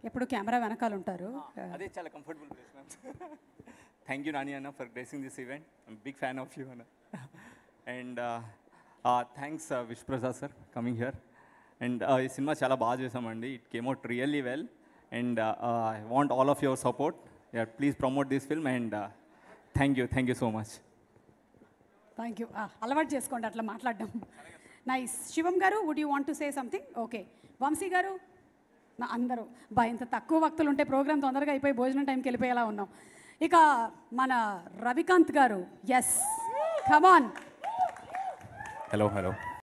ఎప్పుడు కెమెరా వెనకాల ఉంటారు అదే చాలా comfortable place ma'am thank you Nani అన్న for gracing this event big fan of you అన్న and thanks Vishwaprasad sir coming here and ఈ సినిమా చాలా బాగా చేసామండి it came out really well and I want all of your support please promote this film and thank you thank you so much thank you అలవాటు చేసుకోండి అట్లా మాట్లాడడం nice Shivam గారు would you want to say something okay Vamsi గారు నా అందరూ బా ఇంత తక్కువ వక్తులు ఉంటే ప్రోగ్రామ్ తొందరగా అయిపోయి భోజనం టైంకి వెళ్ళిపోయేలా ఉన్నాం ఇక మన రవికాంత్ గారు ఎస్ కమాన్ హలో హలో